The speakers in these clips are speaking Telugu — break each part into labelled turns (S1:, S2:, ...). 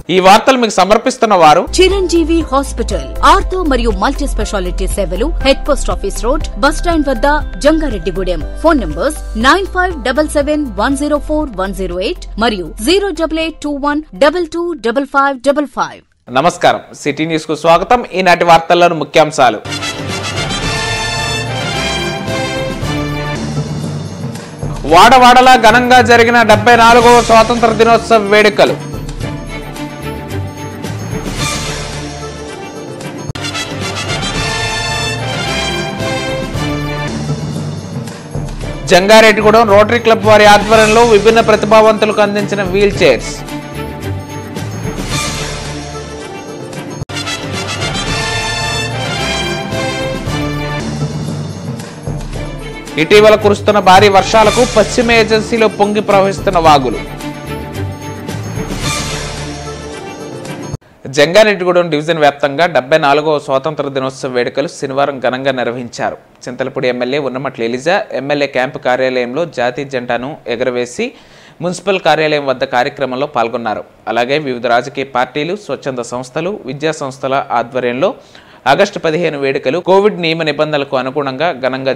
S1: ఈ వార్తలు మీకు సమర్పిస్తున్న వారు
S2: చిరంజీవి హాస్పిటల్ ఆర్థో మరియు మల్టీ స్పెషాలిటీ సేవలు head post office road bus stand వద్ద Jangareddygudem phone numbers nine five double seven one zero four one zero eight మరియు zero double eight two one double two double five double five
S1: నమస్కారం సిటీ న్యూస్ కు స్వాగతం ఈనాటి వార్తల్లోని ముఖ్యాంశాలు వాడవాడలా ఘనంగా జరిగిన డెబ్బై నాలుగవ స్వాతంత్ర దినోత్సవ వేడుకలు జంగారెడ్డిగూడెం రోటరీ క్లబ్ వారి ఆధ్వర్యంలో విభిన్న ప్రతిభావంతులకు అందించిన వీల్ చైర్స్ ఇటీవల కురుస్తున్న భారీ వర్షాలకు పశ్చిమ ఏజెన్సీలో పొంగి ప్రవహిస్తున్న వాగులు జంగారెడ్డిగూడెం డివిజన్ వ్యాప్తంగా డెబ్బై నాలుగవ స్వాతంత్ర దినోత్సవ వేడుకలు శనివారం ఘనంగా నిర్వహించారు Chintalapudi MLA Unnamatla Eliza MLA camp కార్యాలయంలో జాతీయ జెండాను ఎగరవేసి మున్సిపల్ కార్యాలయం వద్ద కార్యక్రమంలో పాల్గొన్నారు అలాగే వివిధ రాజకీయ పార్టీలు స్వచ్ఛంద సంస్థలు విద్యా సంస్థల ఆధ్వర్యంలో ఆగస్టు పదిహేను వేడుకలు కోవిడ్ నియమ నిబంధనలకు అనుగుణంగా ఘనంగా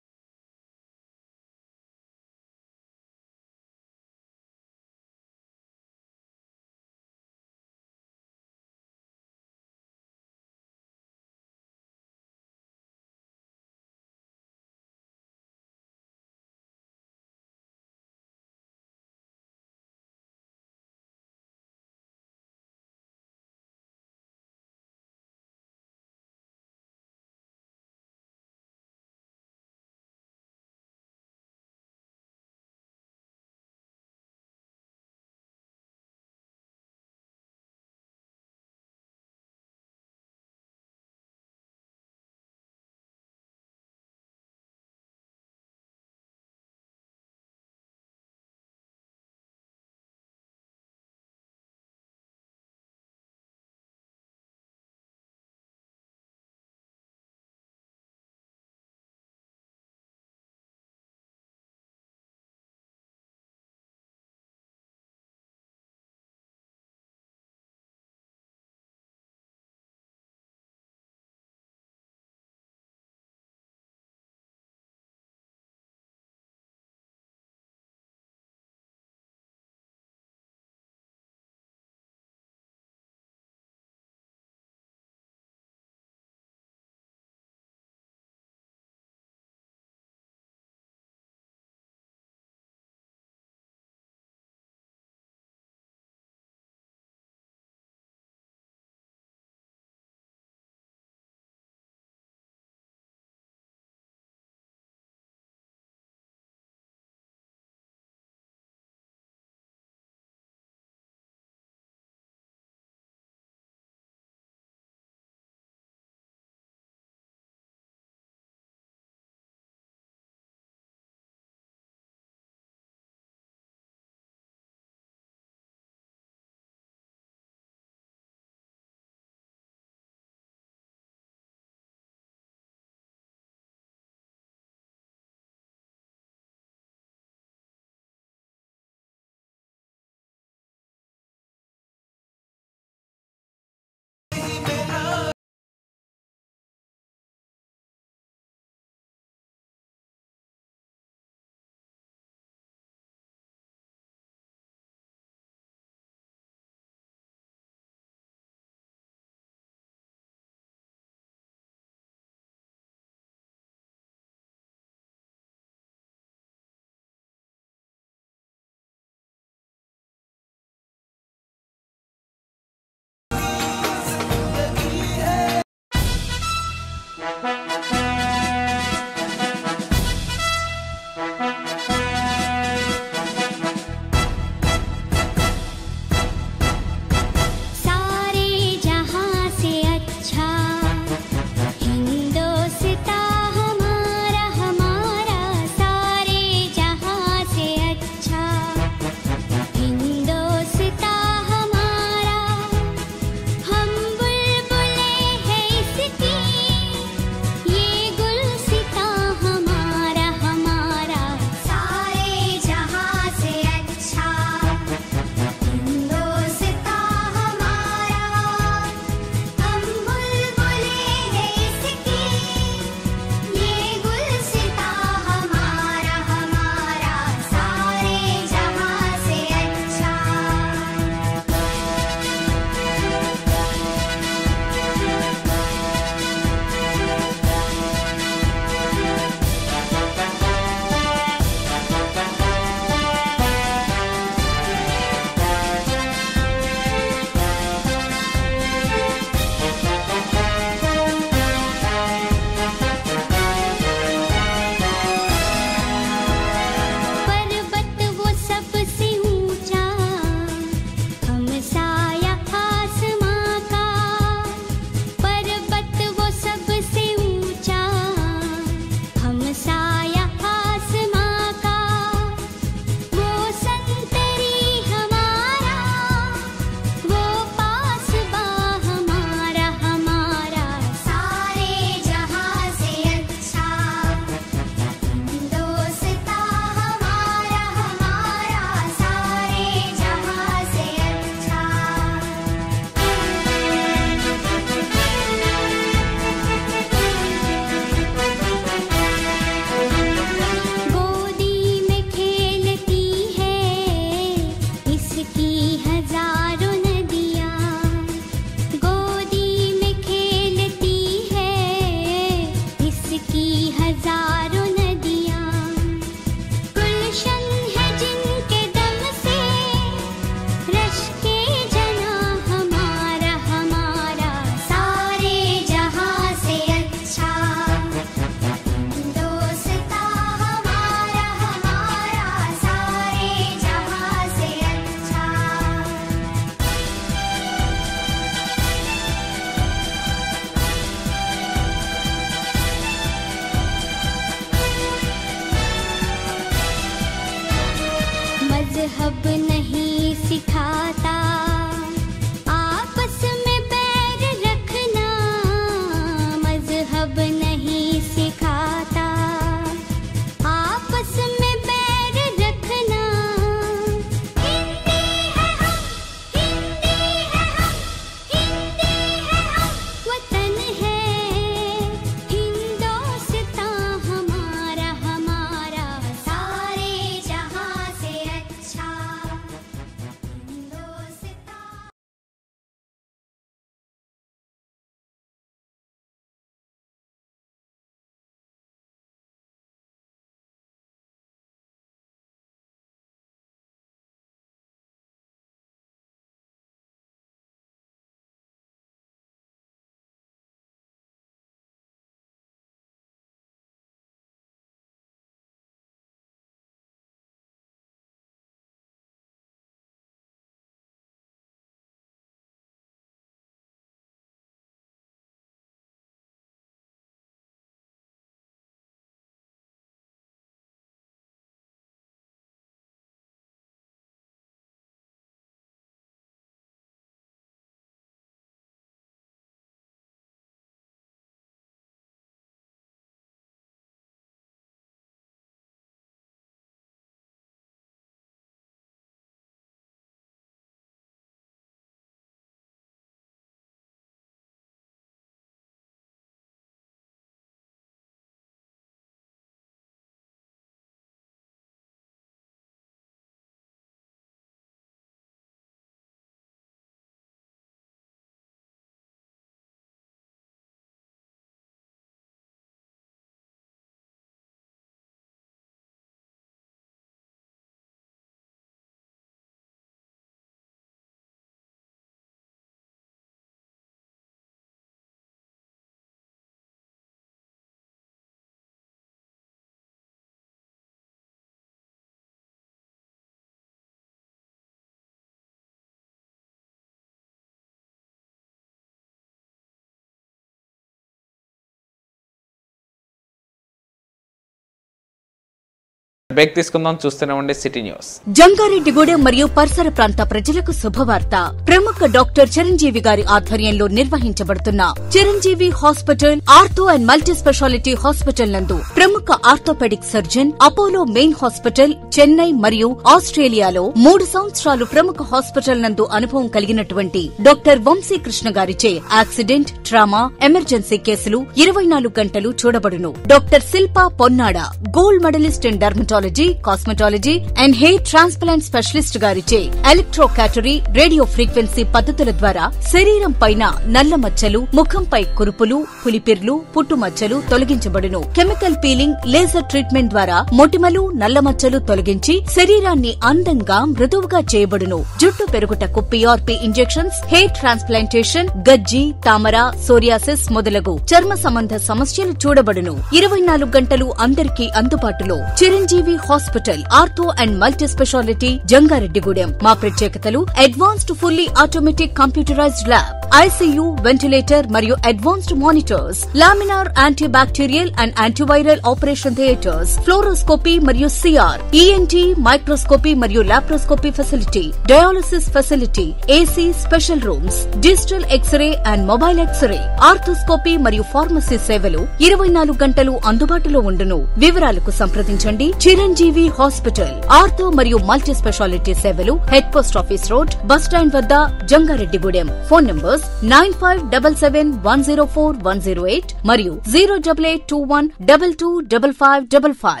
S1: బ్రేక్ తీసుకుందాం చూస్తూనే ఉండే సిటీ న్యూస్
S2: జంగారెడ్డిగూడెం మరియు పరిసర ప్రాంత ప్రజలకు శుభవార్త ప్రముఖ డాక్టర్ చిరంజీవి గారి ఆధ్వర్యంలో నిర్వహించబడుతున్న Chiranjeevi hospital ortho and multi speciality hospital నందు ప్రముఖ orthopedic surgeon Apollo main hospital Chennai మరియు ఆస్ట్రేలియాలో మూడు సంవత్సరాలు ప్రముఖ హాస్పిటల్ నందు అనుభవం కలిగినటువంటి డాక్టర్ వంశీకృష్ణ గారిచే యాక్సిడెంట్ ట్రామా ఎమర్జెన్సీ కేసులు ఇరవై నాలుగు గంటలు చూడబడును doctor Shilpa Ponnada gold medalist in dermatology cosmetology and hair transplant specialist గారిచే ఎలక్ట్రో క్యాటరీ రేడియో ఫ్రీక్వెన్సీ పద్ధతుల ద్వారా శరీరం పైన నల్ల మచ్చలు ముఖంపై కురుపులు పులిపిర్లు పుట్టుమచ్చలు తొలగించబడును కెమికల్ పీలింగ్ లేజర్ ట్రీట్మెంట్ ద్వారా మొటిమలు నల్ల మచ్చలు తొలగించి శరీరాన్ని అందంగా మృదువుగా చేయబడును జుట్టు పెరుగుటకు పిఆర్పి ఇంజెక్షన్స్ హెయిర్ ట్రాన్స్ప్లాంటేషన్ గజ్జి తామర సోరియాసిస్ మొదలగు చర్మ సంబంధ సమస్యలు చూడబడును ఇరవై నాలుగు గంటలు అందరికీ అందుబాటులో Chiranjeevi hospital ortho and multi speciality Jangareddygudem మా ప్రత్యేకతలు advanced fully automatic computerized lab ICU ventilator మరియు advanced monitors laminar anti bacterial and antiviral operation theatres fluoroscopy మరియు సిఆర్ ఈఎన్టీ మైక్రోస్కోపీ మరియు laparoscopy facility dialysis facility AC special rooms digital X-ray and mobile X-ray arthroscopy మరియు ఫార్మసీ సేవలు ఇరవై నాలుగు గంటలు అందుబాటులో ఉండును వివరాలకు సంప్రదించండి చిరంజీవి హాస్పిటల్ ఆర్థో మరియు మల్టీ స్పెషాలిటీ సేవలు head post office road bus stand వద్ద Jangareddygudem phone numbers nine five double seven one zero four one zero eight మరియు zero double eight two one double two double five double five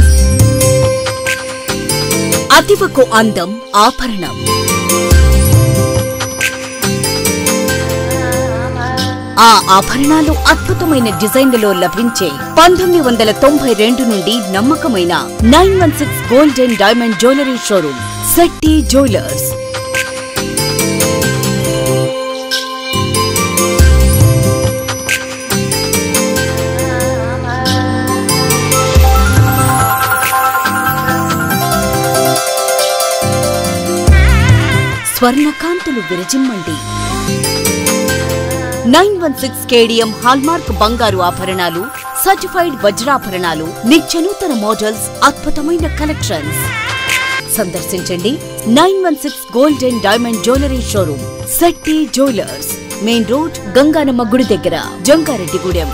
S2: అతివకు అందం ఆభరణం ఆ ఆభరణాలు అద్భుతమైన డిజైన్లలో లభించే పంతొమ్మిది వందల తొంభై రెండు నుండి నమ్మకమైన nine one six gold and diamond jewellery showroom Shetty jewellers స్వర్ణకాంతులు విరజిమ్మండి nine one six K D M hallmark బంగారు ఆభరణాలు సర్టిఫైడ్ వజ్రాభరణాలు నిత్యనూతన మోడల్స్ అద్భుతమైన కలెక్షన్స్ సందర్శించండి nine one six gold and diamond jewellery showroom Shetty jewellers main road Ganganamma గుడి దగ్గర Jangareddygudem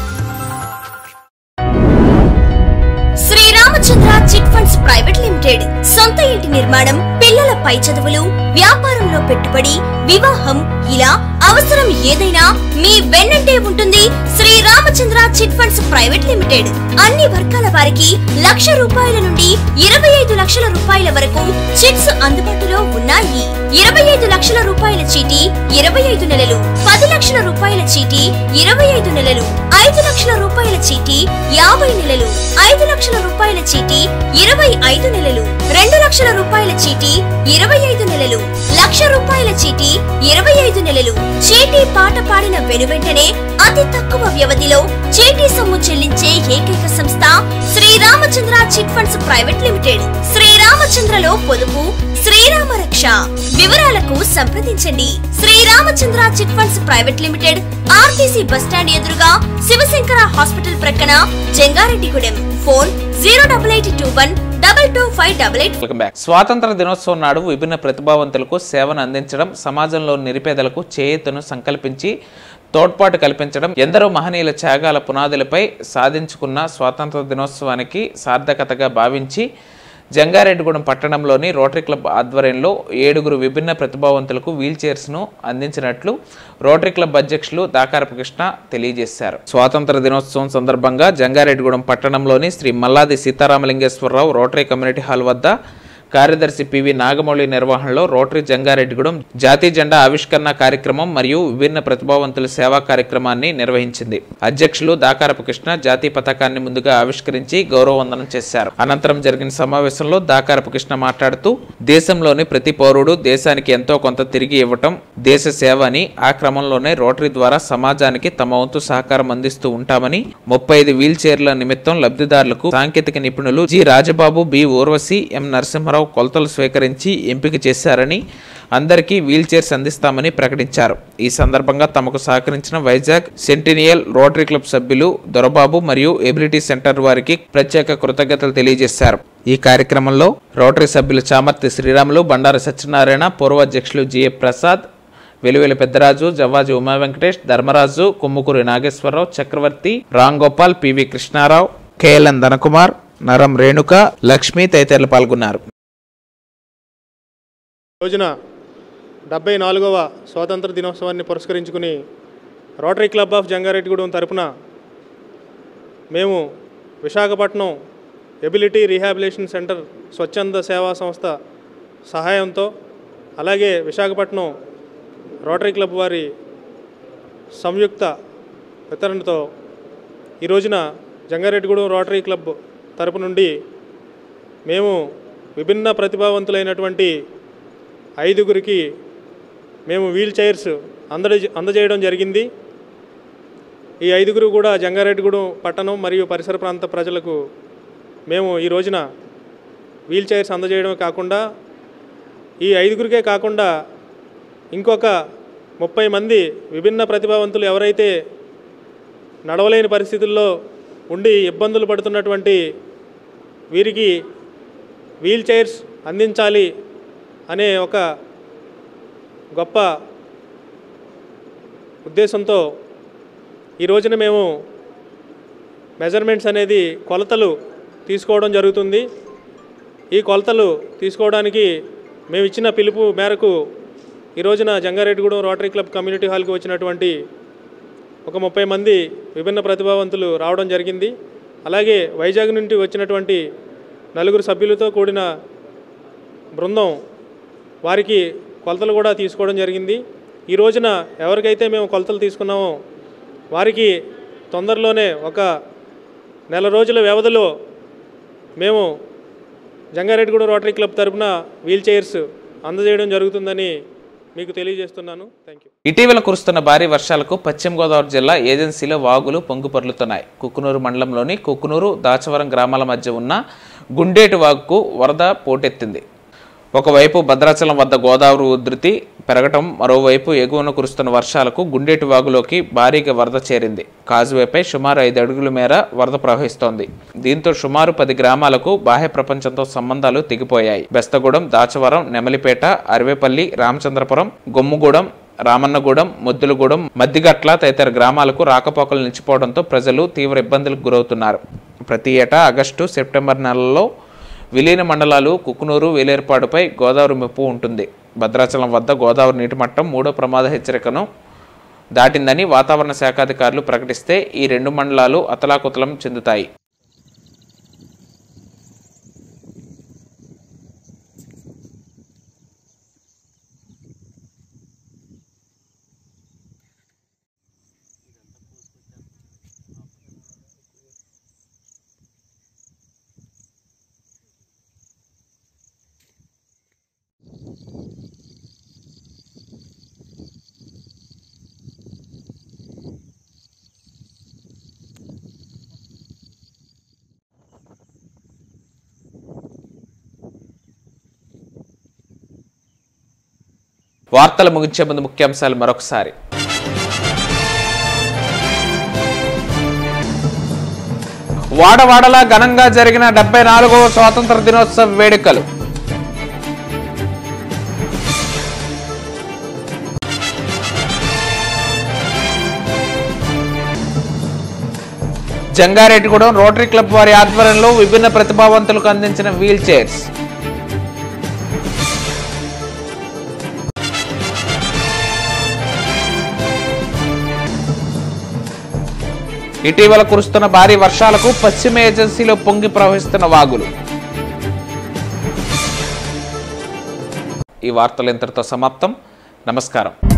S3: Sriramachandra chit funds private limited సొంత ఇంటి నిర్మాణం పిల్లల పై చదువులు వ్యాపారంలో పెట్టుబడి వివాహం ఇలా అవసరం ఏదైనా మీ వెన్నంటే ఉంటుంది Sriramachandra chit funds private limited అన్ని వర్గాల వారికి లక్ష రూపాయల నుండి ఇరవై ఐదు లక్షల రూపాయల వరకు చిట్స్ అందుబాటులో ఉన్నాయి ఇరవై ఐదు లక్షల రూపాయల చీటీ ఇరవై ఐదు నెలలు పది లక్షల రూపాయల చీటీ ఇరవై ఐదు నెలలు ఐదు లక్షల రూపాయల చీటీ యాభై నెలలు ఐదు లక్షల రూపాయల చీటీ ఇరవై ఐదు నెలలు రెండు లక్షల రూపాయల చీటీ ఇరవై ఐదు నెలలు లక్ష రూపాయల చీటీ ఇరవై ఐదు నెలలు చీటీ పాట పాడిన వెనువెంటనే అతి తక్కువ వ్యవధిలో చీటీ సొమ్ము చెల్లించే ఏకైక సంస్థ Sriramachandra chit funds private limited శ్రీరామచంద్రలో పొదుపు శ్రీరామ రక్ష వివరాలకు సంప్రదించండి Sriramachandra chit funds private limited RTC bus stand ఎదురుగా శివశంకర హాస్పిటల్ ప్రక్కన Jangareddygudem phone zero double eight two one double two five double eight
S1: welcome back స్వాతంత్ర దినోత్సవం నాడు విభిన్న ప్రతిభావంతులకు సేవను అందించడం సమాజంలో నిరుపేదలకు చేయూతను సంకల్పించి తోడ్పాటు కల్పించడం ఎందరో మహనీయుల త్యాగాల పునాదులపై సాధించుకున్న స్వాతంత్ర దినోత్సవానికి సార్థకతగా భావించి జంగారెడ్డిగూడెం పట్టణంలోని రోటరీ క్లబ్ ఆధ్వర్యంలో ఏడుగురు విభిన్న ప్రతిభావంతులకు వీల్ చైర్స్ను అందించినట్లు రోటరీ క్లబ్ అధ్యక్షులు దాకారపు కృష్ణ తెలియజేశారు స్వాతంత్ర దినోత్సవం సందర్భంగా జంగారెడ్డిగూడెం పట్టణంలోని Sri Malladi Seetharamalingeswararao rotary community hall వద్ద కార్యదర్శి పివి నాగమౌళి నిర్వహణలో రోటరీ జంగారెడ్డిగూడెం జాతీయ జెండా ఆవిష్కరణ కార్యక్రమం మరియు విభిన్న ప్రతిభావంతుల సేవా కార్యక్రమాన్ని నిర్వహించింది అధ్యక్షులు దాకారపు కృష్ణ జాతీయ పతాకాన్ని ముందుగా ఆవిష్కరించి గౌరవవందనం చేశారు అనంతరం జరిగిన సమావేశంలో దాకారపు కృష్ణ మాట్లాడుతూ దేశంలోని ప్రతి పౌరుడు దేశానికి ఎంతో కొంత తిరిగి ఇవ్వటం దేశ సేవ అని ఆ క్రమంలోనే రోటరీ ద్వారా సమాజానికి తమ వంతు సహకారం అందిస్తూ ఉంటామని ముప్పై ఐదు వీల్ చైర్ల నిమిత్తం లబ్ధిదారులకు సాంకేతిక నిపుణులు G Rajababu B Urvashi M Narasimharao కొలతలు స్వీకరించి ఎంపిక చేశారని అందరికీ వీల్ చైర్స్ అందిస్తామని ప్రకటించారు ఈ సందర్భంగా తమకు సహకరించిన వైజాగ్ సెంటినియల్ రోటరీ క్లబ్ సభ్యులు దొరబాబు మరియు ఎబిలిటీ సెంటర్ వారికి ప్రత్యేక కృతజ్ఞతలు తెలియజేశారు ఈ కార్యక్రమంలో రోటరీ సభ్యులు చామర్తి శ్రీరాములు బండారు సత్యనారాయణ పూర్వ అధ్యక్షులు G A Prasad Veluvela Peddaraju Javvaji Uma Venkatesh Dharmaraju Kommukuri Nageswararao Chakravarthy Ram Gopal P V Krishnarao K L N Dhanakumar Naram Renuka Lakshmi తదితరులు పాల్గొన్నారు
S4: రోజున డెబ్బై నాలుగవ స్వాతంత్ర దినోత్సవాన్ని పురస్కరించుకుని రోటరీ క్లబ్ ఆఫ్ జంగారెడ్డిగూడెం తరపున మేము విశాఖపట్నం ఎబిలిటీ రీహాబిలేషన్ సెంటర్ స్వచ్ఛంద సేవా సంస్థ సహాయంతో అలాగే విశాఖపట్నం రోటరీ క్లబ్ వారి సంయుక్త వితరణతో ఈ రోజున జంగారెడ్డిగూడెం రోటరీ క్లబ్ తరపు నుండి మేము విభిన్న ప్రతిభావంతులైనటువంటి ఐదుగురికి మేము వీల్ చైర్స్ అందజ అందజేయడం జరిగింది ఈ ఐదుగురు కూడా జంగారెడ్డిగూడెం పట్టణం మరియు పరిసర ప్రాంత ప్రజలకు మేము ఈ రోజున వీల్ చైర్స్ అందజేయడమే కాకుండా ఈ ఐదుగురికే కాకుండా ఇంకొక ముప్పై మంది విభిన్న ప్రతిభావంతులు ఎవరైతే నడవలేని పరిస్థితుల్లో ఉండి ఇబ్బందులు పడుతున్నటువంటి వీరికి వీల్ చైర్స్ అందించాలి అనే ఒక గొప్ప ఉద్దేశంతో ఈ రోజున మేము మెజర్మెంట్స్ అనేది కొలతలు తీసుకోవడం జరుగుతుంది ఈ కొలతలు తీసుకోవడానికి మేము ఇచ్చిన పిలుపు మేరకు ఈ రోజున జంగారెడ్డిగూడెం రోటరీ క్లబ్ కమ్యూనిటీ హాల్కి వచ్చినటువంటి ఒక ముప్పై మంది విభిన్న ప్రతిభావంతులు రావడం జరిగింది అలాగే వైజాగ్ నుండి వచ్చినటువంటి నలుగురు సభ్యులతో కూడిన బృందం వారికి కొలతలు కూడా తీసుకోవడం జరిగింది ఈ రోజున ఎవరికైతే మేము కొలతలు తీసుకున్నామో వారికి తొందరలోనే ఒక నెల రోజుల వ్యవధిలో మేము జంగారెడ్డిగూడెం రోటరీ క్లబ్ తరపున వీల్ చైర్స్ అందజేయడం జరుగుతుందని మీకు తెలియజేస్తున్నాను థ్యాంక్ యూ
S1: ఇటీవల కురుస్తున్న భారీ వర్షాలకు పశ్చిమ గోదావరి జిల్లా ఏజెన్సీలో వాగులు పొంగిపొర్లుతున్నాయి కుక్కునూరు మండలంలోని కుక్కునూరు దాచవరం గ్రామాల మధ్య ఉన్న గుండేటి వాగుకు వరద పోటెత్తింది ఒకవైపు భద్రాచలం వద్ద గోదావరి ఉధృతి పెరగటం మరోవైపు ఎగువన కురుస్తున్న వర్షాలకు గుండేటి వాగులోకి భారీగా వరద చేరింది కాజువేపై సుమారు ఐదు అడుగుల మేర వరద ప్రవహిస్తోంది దీంతో సుమారు పది గ్రామాలకు బాహ్య ప్రపంచంతో సంబంధాలు తెగిపోయాయి బెస్తగూడెం దాచవరం నెమలిపేట అరవేపల్లి రామచంద్రపురం గొమ్ముగూడెం రామన్నగూడెం ముద్దులగూడెం మద్దిగట్ల తదితర గ్రామాలకు రాకపోకలు నిలిచిపోవడంతో ప్రజలు తీవ్ర ఇబ్బందులకు గురవుతున్నారు ప్రతి ఏటా ఆగస్టు సెప్టెంబర్ నెలల్లో విలీన మండలాలు కుకునూరు వేలేర్పాడుపై గోదావరి మెప్పు ఉంటుంది భద్రాచలం వద్ద గోదావరి నీటి మట్టం మూడో ప్రమాద హెచ్చరికను దాటిందని వాతావరణ శాఖాధికారులు ప్రకటిస్తే ఈ రెండు మండలాలు అతలాకుతలం చెందుతాయి వార్తలు ముగించే ముందు ముఖ్యాంశాలు మరొకసారి వాడవాడలా ఘనంగా జరిగిన డెబ్బై నాలుగవ స్వాతంత్ర దినోత్సవ వేడుకలు జంగారెడ్డిగూడెం రోటరీ క్లబ్ వారి ఆధ్వర్యంలో విభిన్న ప్రతిభావంతులకు అందించిన వీల్ చైర్స్ ఇటీవల కురుస్తున్న భారీ వర్షాలకు పశ్చిమ ఏజెన్సీలో పొంగి ప్రవహిస్తున్న వాగులు ఈ వార్తలు ఇంతటితో సమాప్తం నమస్కారం